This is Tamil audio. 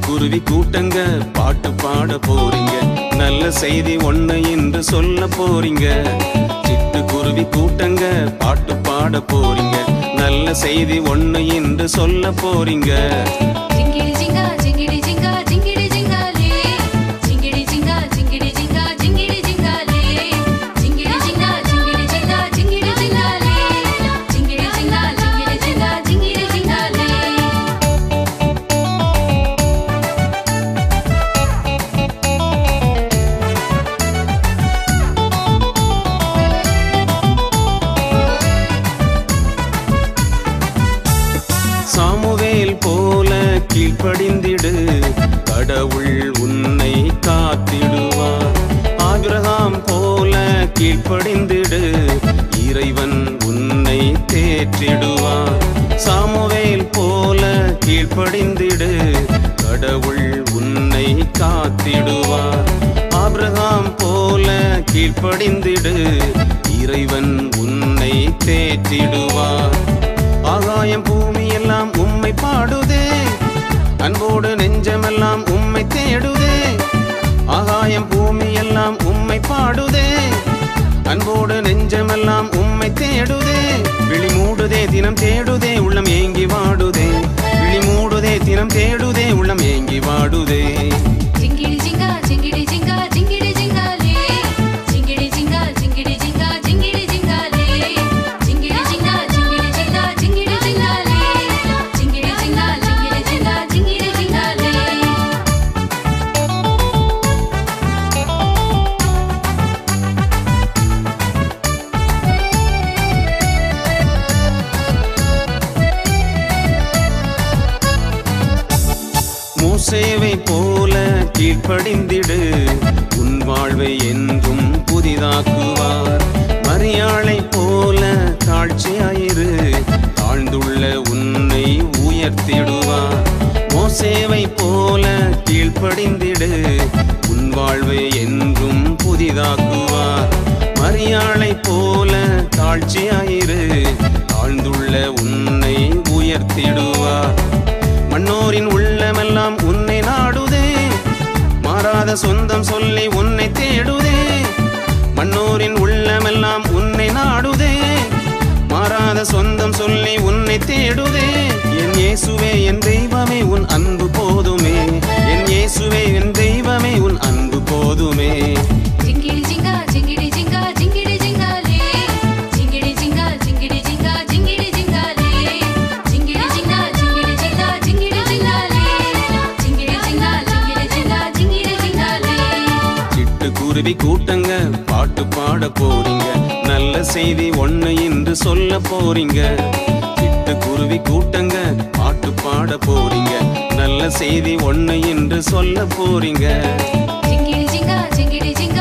குருவி கூட்டங்க பாட்டு பாட போறீங்க நல்ல செய்தி ஒண்ணு என்று சொல்ல போறீங்க சிட்டு குருவி கூட்டங்க பாட்டு பாட போறீங்க நல்ல செய்தி ஒண்ணு என்று சொல்ல போறீங்க ஜிங்கிடி ஜிங்கா ஜிங்கிடி ஜிங்கா ஜிங்கிடி ஜிங்காலே ஜிங்கிடி ஜிங்கா ஜிங்கிடி ஜிங்கா ஜிங்கிடி ஜிங்காலே ஜிங்கிடி ஜிங்கா ஜிங்கிடி ஜிங்கா ஜிங்கிடி ஜிங்காலே ஜிங்கிடி ஜிங்கா ஜிங்கிடி ஜிங்கா ஜிங்கிடி ஜிங்காலே சாமுவேல் போல கீழ்ப்படிந்திடு கடவுள் உன்னை காத்திடுவார் ஆபிரகாம் போல கீழ்ப்படிந்திடு இறைவன் உன்னை தேற்றிடுவார் சாமுவேல் போல கீழ்ப்படிந்திடு கடவுள் உன்னை காத்திடுவார் ஆபிரகாம் போல கீழ்ப்படிந்திடு இறைவன் உன்னை தேற்றிடுவார் ஆகாயம் பூமி எல்லாம் உம்மை பாடுதே அன்போடு நெஞ்சமெல்லாம் உம்மை தேடுதே ஆகாயம் பூமி எல்லாம் உம்மை பாடுதே அன்போடு நெஞ்சமெல்லாம் உம்மை தேடுதே விழி மூடுதே தினம் தேடுதே உள்ளம் ஏங்கி வாடுதே விழி மூடுதே தினம் தேடுதே உள்ளம் ஏங்கி வாடுதே ஜிங்கிடி ஜிங்கா ஜிங்கிடி ஜிங்கா ஜிங்கிடி ஜிங்காலே ஜிங்கிடி ஜிங்கா ஜிங்கிடி ஜிங்கா ஜிங்கிடி ஜிங்காலே ஜிங்கிடி ஜிங்கா ஜிங்கிடி ஜிங்கா ஜிங்கிடி ஜிங்காலே ஜிங்கிடி ஜிங்கா ஜிங்கிடி ஜிங்கா ஜிங்கிடி ஜிங்காலே மூசேவை போல கீழ்ப்படிந்திடு உன் வாழ்வை என்றும் புதிதாக்குவார் மரியாளை போல தாழ்ச்சியாயிரு தாழ்ந்துள்ள உன்னை உயர்த்திடுவார் மோசேவை போல கீழ்ப்படிந்திடு உன் வாழ்வை என்றும் புதிதாக்குவார் மரியாளை போல தாழ்ச்சியாயிரு தாழ்ந்துள்ள உன்னை உயர்த்திடுவார் மன்னோரின் உள்ளமெல்லாம் உன்னை நாடுதே மாறாத சொந்தம் சொல்லி உன்னை தேடுதே மன்னோரின் உள்ளமெல்லாம் உன்னை நாடுதே மாறாத சொந்தம் சொல்லி உன்னை தேடுதே என் இயேசுவே என் தெய்வமே உன் அன்பு போதுமே என் இயேசுவே என் தெய்வமே உன் அன்பு போதுமே ஜிங்கிடி ஜிங்கா ஜிங்கிடி ஜிங்கா ஜிங்கிடி ஜிங்காலே ஜிங்கிடி ஜிங்கா ஜிங்கிடி ஜிங்கா ஜிங்கிடி ஜிங்காலே ஜிங்கிடி ஜிங்கா ஜிங்கிடி ஜிங்கா ஜிங்கிடி ஜிங்காலே ஜிங்கிடி ஜிங்கா ஜிங்கிடி ஜிங்கா ஜிங்கிடி ஜிங்காலே சிட்டுக்குருவி கூட்டங்க பாட்டு பாட போறீங்க நல்ல செய்தி ஒண்ணு என்று சொல்ல போறீங்க சிட்டுக்குருவி கூட்டங்க பாட்டு பாட போறீங்க நல்ல செய்தி ஒண்ணு என்று சொல்ல போறீங்க ஜிங்கிடி ஜிங்கா ஜிங்கிடி ஜிங்கா